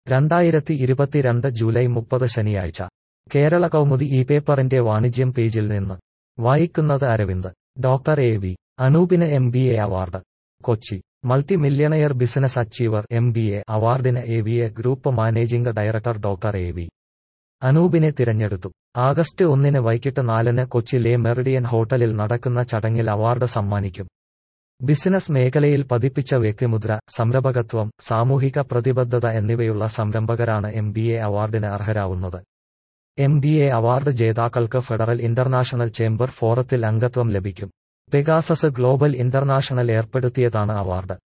രണ്ടായിരത്തി ഇരുപത്തിരണ്ട് ജൂലൈ മുപ്പത് ശനിയാഴ്ച കേരള കൗമുദി ഈ പേപ്പറിന്റെ വാണിജ്യം പേജിൽ നിന്ന് വായിക്കുന്നത് അരവിന്ദ് ഡോക്ടർ എ വി അനൂപിന് M B A award Kochi multi millionaire business achiever M B A അവാർഡിന് A V A group managing director doctor A V അനൂപിനെ തിരഞ്ഞെടുത്തു ആഗസ്റ്റ് ഒന്നിന് വൈകിട്ട് നാലിന് കൊച്ചി ലേ മെറിഡിയൻ ഹോട്ടലിൽ നടക്കുന്ന ചടങ്ങിൽ അവാർഡ് സമ്മാനിക്കും ബിസിനസ് മേഖലയിൽ പതിപ്പിച്ച വ്യക്തിമുദ്ര സംരംഭകത്വം സാമൂഹിക പ്രതിബദ്ധത എന്നിവയുള്ള സംരംഭകരാണ് എം ബി എ അവാർഡിന് അർഹരാവുന്നത് എം ബി എ അവാർഡ് ജേതാക്കൾക്ക് ഫെഡറൽ ഇന്റർനാഷണൽ ചേംബർ ഫോറത്തിൽ അംഗത്വം ലഭിക്കും പെഗാസസ് ഗ്ലോബൽ ഇന്റർനാഷണൽ ഏർപ്പെടുത്തിയതാണ് അവാർഡ്